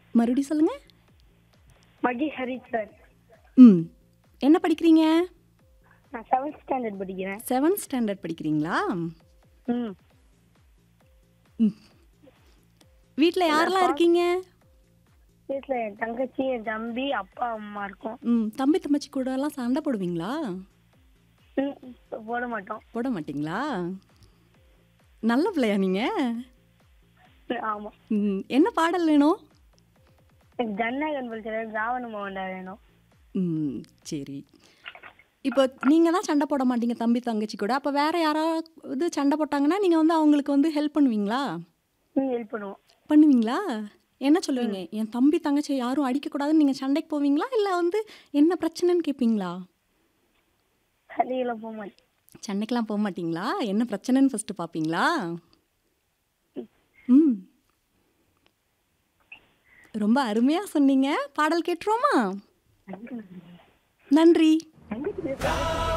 மறுபடியும் சொல்லுங்க மகி ஹரித் சார் ம் என்ன படிக்கிறீங்க நான் செவன்த் ஸ்டாண்டர்ட் படிக்கிறேன் செவன்த் ஸ்டாண்டர்ட் படிக்கிறீங்களா ம் வீட்டில் யாரெல்லாம் இருக்கீங்க வீட்டில் என் தங்கச்சி என் தம்பி அப்பா அம்மா இருக்கோம் ம் தம்பி தம்பச்சி கூட எல்லாம் சண்டை போடுவீங்களா ம் போட மாட்டோம் போட மாட்டீங்களா நல்ல பிள்ளையா நீங்கள் ஆமாம் ம் என்ன பாடல் வேணும் எனக்கு ஜன்னகன் படிச்சது ராவண மோகன்டா வேணும் ம் சரி இப்போ நீங்கள் தான் சண்டை போட மாட்டீங்க தம்பி தங்கச்சி கூட அப்போ வேறு யாராவது சண்டை போட்டாங்கன்னா நீங்கள் வந்து அவங்களுக்கு வந்து ஹெல்ப் பண்ணுவீங்களா ம் ஹெல்ப் பண்ணுவோம் பண்ணுவீங்களா என்ன சொல்லுவீங்க என் தம்பி தங்கச்சி யாரும் அடிக்கக்கூடாதுன்னு நீங்கள் சண்டைக்கு போவீங்களா இல்லை வந்து என்ன பிரச்சனைன்னு கேட்பீங்களா சண்டையெல்லாம் போக மாட்டேன் சண்டைக்கெலாம் போக மாட்டீங்களா என்ன பிரச்சனைன்னு ஃபஸ்ட்டு பார்ப்பீங்களா ம் ரொம்ப அருமையாக சொன்னீங்க பாடல் கேட்டுருவோமா நன்றி தங்கச்சி